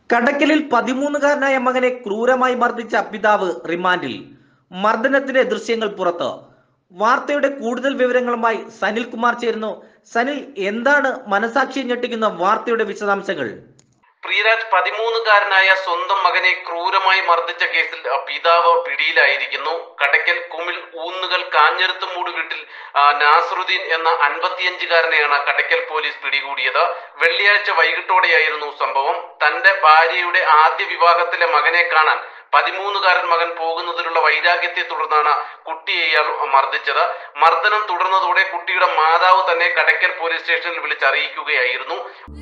കടക്കലിൽ പതിമൂന്നുകാരനായ മകനെ ക്രൂരമായി മർദ്ദിച്ച പിതാവ് റിമാൻഡിൽ മർദ്ദനത്തിന്റെ ദൃശ്യങ്ങൾ പുറത്ത് വാർത്തയുടെ കൂടുതൽ വിവരങ്ങളുമായി സനിൽ കുമാർ ചേരുന്നു സനിൽ എന്താണ് മനസാക്ഷി ഞെട്ടിക്കുന്ന വാർത്തയുടെ വിശദാംശങ്ങൾ പ്രിയരാജ് പതിമൂന്നുകാരനായ സ്വന്തം മകനെ ക്രൂരമായി മർദ്ദിച്ച കേസിൽ അഹ്, പിതാവ് പിടിയിലായിരിക്കുന്നു കടയ്ക്കൽ കുമിൾ ഊന്നുകൾ കാഞ്ഞിരത്തുമൂട് വീട്ടിൽ ആ, നാസറുദ്ദീൻ എന്ന അൻപത്തിയഞ്ചുകാരനെയാണ് കടയ്ക്കൽ പോലീസ് പിടികൂടിയത് വെള്ളിയാഴ്ച വൈകിട്ടോടെയായിരുന്നു സംഭവം തന്റെ ഭാര്യയുടെ ആദ്യ വിവാഹത്തിലെ മകനെ കാണാൻ പതിമൂന്നുകാരൻ മകൻ പോകുന്നതിലുള്ള വൈരാഗ്യത്തെ തുടർന്നാണ് കുട്ടിയെ ഇയാൾ മർദ്ദിച്ചത് മർദ്ദനം തുടർന്നതോടെ കുട്ടിയുടെ മാതാവ് തന്നെ കടയ്ക്കൽ പോലീസ് സ്റ്റേഷനിൽ വിളിച്ചറിയിക്കുകയായിരുന്നു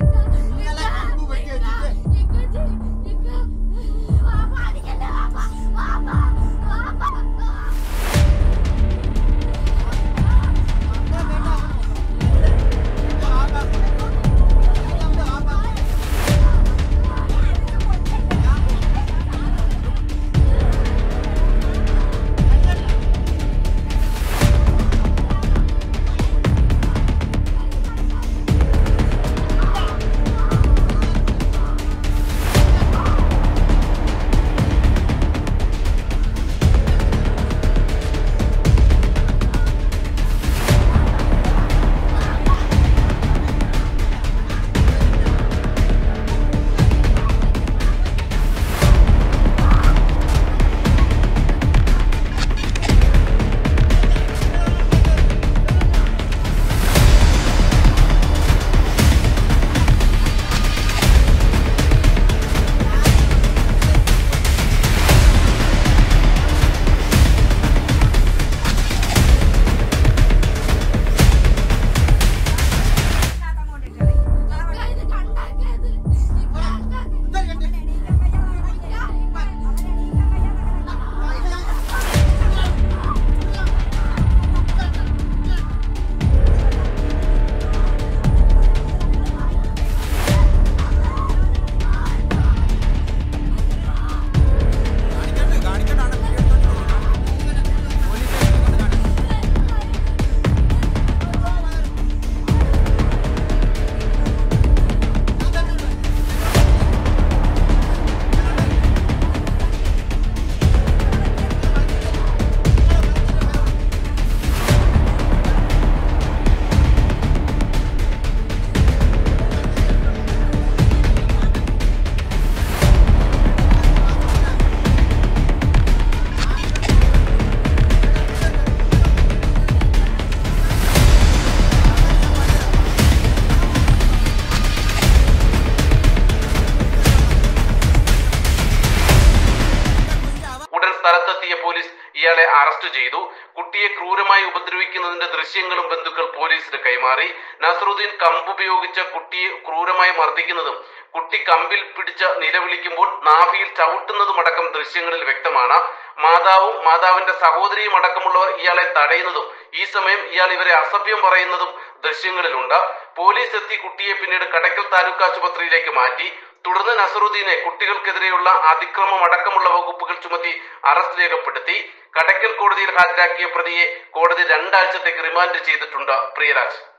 ഉടൻ സ്ഥലത്തെത്തിയ പോലീസ് ഇയാളെ അറസ്റ്റ് ചെയ്തു കുട്ടിയെ ക്രൂരമായി ഉപദ്രവിക്കുന്നതിന്റെ ദൃശ്യങ്ങളും ബന്ധുക്കൾ പോലീസിന് കൈമാറി നസറുദ്ദീൻ കമ്പുപയോഗിച്ച് കുട്ടിയെ ക്രൂരമായി മർദ്ദിക്കുന്നതും കുട്ടി കമ്പിൽ പിടിച്ച് നിലവിളിക്കുമ്പോൾ നാഭിയിൽ ചവിട്ടുന്നതുമടക്കം ദൃശ്യങ്ങളിൽ വ്യക്തമാണ് മാതാവും മാതാവിന്റെ സഹോദരിയും അടക്കമുള്ളവർ ഇയാളെ തടയുന്നതും ഈ സമയം ഇയാൾ ഇവരെ അസഭ്യം പറയുന്നതും ദൃശ്യങ്ങളിലുണ്ട് പോലീസ് എത്തി കുട്ടിയെ പിന്നീട് കടക്കൽ താലൂക്ക് ആശുപത്രിയിലേക്ക് മാറ്റി തുടർന്ന് നസറുദ്ദീനെ കുട്ടികൾക്കെതിരെയുള്ള അതിക്രമം അടക്കമുള്ള വകുപ്പുകൾ ചുമത്തി അറസ്റ്റ് രേഖപ്പെടുത്തി കടക്കൽ കോടതിയിൽ ഹാജരാക്കിയ പ്രതിയെ കോടതി രണ്ടാഴ്ചത്തേക്ക് റിമാൻഡ് ചെയ്തിട്ടുണ്ട് പ്രിയരാജ്